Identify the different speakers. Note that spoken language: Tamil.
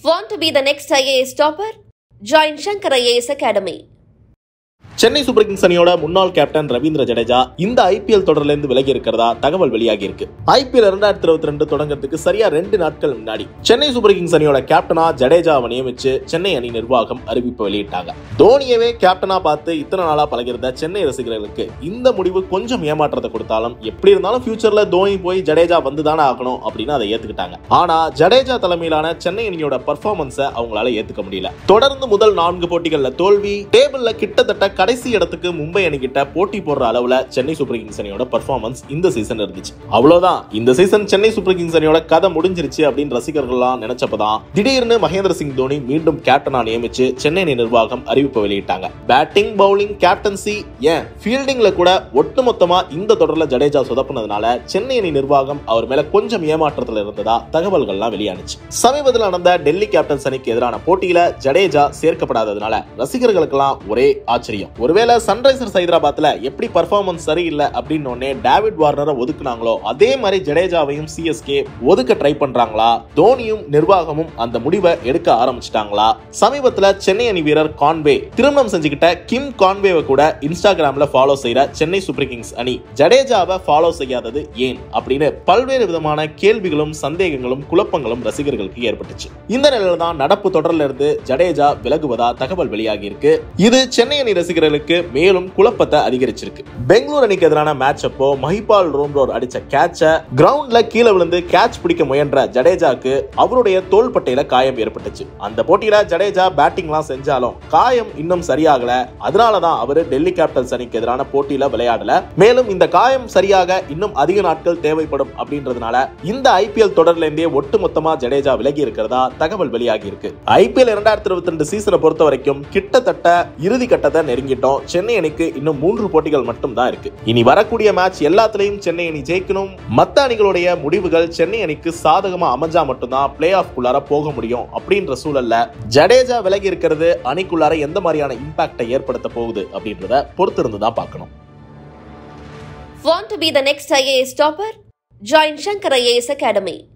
Speaker 1: Want to be the next IAS topper? Join Shankar IAS Academy.
Speaker 2: Chennai Super Kings அணியோட முன்னாள் கேப்டன் ரவீந்திர ஜடேஜா இந்த ஐபிஎல் தொடர்ல இருந்து விலகி இருக்கிறதா தகவல் வெளியாகி இருக்கு ஐபிஎல் இரண்டாயிரத்தி இருபத்தி ரெண்டு தொடங்கறதுக்கு சரியா ரெண்டு நாட்கள் முன்னாடி சென்னை சூப்பர் கிங்ஸ் அணியோட கேப்டனா ஜடேஜாவை நியமிச்சு சென்னை அணி நிர்வாகம் அறிவிப்பு வெளியிட்டாங்க தோனியவே கேப்டனா பார்த்து இத்தனை நாளா பழகிருந்த சென்னை ரசிகர்களுக்கு இந்த முடிவு கொஞ்சம் ஏமாற்றத்தை கொடுத்தாலும் எப்படி இருந்தாலும் ஃபியூச்சர்ல தோனி போய் ஜடேஜா வந்து தானே ஆகணும் அப்படின்னு அதை ஏத்துக்கிட்டாங்க ஆனா ஜடேஜா தலைமையிலான சென்னை அணியோட பர்ஃபார்மன்ஸை அவங்களால ஏத்துக்க முடியல தொடர்ந்து முதல் நான்கு போட்டிகள்ல தோல்வி டேபிள்ல கிட்டத்தட்ட கடைசி இடத்துக்கு மும்பை அணிகிட்ட போட்டி போடுற அளவுல சென்னை சூப்பர் கிங்ஸ் அணியோட பர்ஃபார்மன்ஸ் இந்த சீசன் இருந்துச்சு அவ்வளவுதான் இந்த சீசன் சென்னை சூப்பர் கிங்ஸ் அணியோட கதை முடிஞ்சிருச்சு அப்படின்னு ரசிகர்கள்லாம் நினைச்சப்பதான் திடீர்னு மகேந்திர சிங் தோனி மீண்டும் கேப்டனா நியமிச்சு சென்னை அணி நிர்வாகம் அறிவிப்பு வெளியிட்டாங்க பேட்டிங் பவுலிங் கேப்டன்சி ஏன் ஃபீல்டிங்ல கூட ஒட்டுமொத்தமா இந்த தொடர்ல ஜடேஜா சொதப்புனதுனால சென்னை அணி நிர்வாகம் அவர் மேல கொஞ்சம் ஏமாற்றத்துல இருந்ததா தகவல்கள்லாம் வெளியானுச்சு சமீபத்தில் நடந்த டெல்லி கேப்டன்ஸ் அணிக்கு எதிரான போட்டியில ஜடேஜா சேர்க்கப்படாததுனால ரசிகர்களுக்கெல்லாம் ஒரே ஆச்சரியம் ஒருவேளை சன்ரைசர்ஸ் ஹைதராபாத்ல எப்படி பர்ஃபார்மன்ஸ் சரியில்லை அப்படின்னு உடனே டேவிட் வார்னரை ஒதுக்குனாங்களோ அதே மாதிரி ஜடேஜாவையும் சிஎஸ்கே ஒதுக்க ட்ரை பண்றாங்களா தோனியும் நிர்வாகமும் அந்த முடிவை எடுக்க ஆரம்பிச்சிட்டாங்களா சமீபத்துல சென்னை அணி வீரர் கான்வே திருமணம் செஞ்சுக்கிட்ட கிம் கான்வேவை கூட இன்ஸ்டாகிராம்ல ஃபாலோ செய்யற சென்னை சூப்பர் கிங்ஸ் அணி ஜடேஜாவை ஃபாலோ செய்யாதது ஏன் அப்படின்னு பல்வேறு விதமான கேள்விகளும் சந்தேகங்களும் குழப்பங்களும் ரசிகர்களுக்கு ஏற்பட்டுச்சு இந்த நிலையில தான் நடப்பு தொடர்ல இருந்து ஜடேஜா விலகுவதா தகவல் வெளியாகி இருக்கு இது சென்னை அணி ரசிகர்களுக்கு மேலும் குழப்பத்தை அதிகரிச்சிருக்கு பெங்களூர் அணிக்கு எதிரான மேட்ச் அப்போ மஹிபால் ரோம்ரோர் அடிச்ச கேட்ச கிரவுண்ட்ல கீழே விழுந்து கேட்ச் பிடிக்க முயன்ற ஜடேஜாக்கு அவருடைய தோள்பட்டையில காயம் ஏற்பட்டுச்சு அந்த போட்டியில ஜடேஜா பேட்டிங்லாம் செஞ்சாலும் காயம் இன்னும் சரியாகல அதனாலதான் அவரு டெல்லி கேபிட்டல்ஸ் அணிக்கு எதிரான போட்டியில விளையாடல மேலும் இந்த காயம் சரியாக இன்னும் அதிக நாட்கள் தேவைப்படும் அப்படின்றதுனால இந்த ஐபிஎல் தொடர்ல இருந்தே ஒட்டுமொத்தமா ஜடேஜா விலகி இருக்கிறதா தகவல் வெளியாகி இருக்கு ஐபிஎல் இரண்டாயிரத்தி இருபத்தி ரெண்டு சீசனை பொறுத்த வரைக்கும் கிட்டத்தட்ட இறுதி கட்டத்தை நெருங்கிட்டோம் சென்னை அணிக்கு இன்னும் மூன்று போட்டிகள் மட்டும் தான் இருக்கு இனி வரக்கூடிய மேட்ச் எல்லாத்துலயும் சென்னை அணி ஜெயிக்கணும் மத்த அணிகளுடைய முடிவுகள் சென்னை அணிக்கு சாதகமா அமைஞ்சா மட்டும்தான் பிளே ஆஃப் குள்ளார போக முடியும் அப்படின்ற சூழல்ல ஜடேஜா விலகி இருக்கிறது அணிக்குள்ளார எந்த மாதிரியான இம்பாக்டை ஏற்படுத்த போகுது அப்படின்றத பொறுத்திருந்து தான் பார்க்கணும்
Speaker 1: Want to be the next IAS topper? Join Shankar IAS Academy.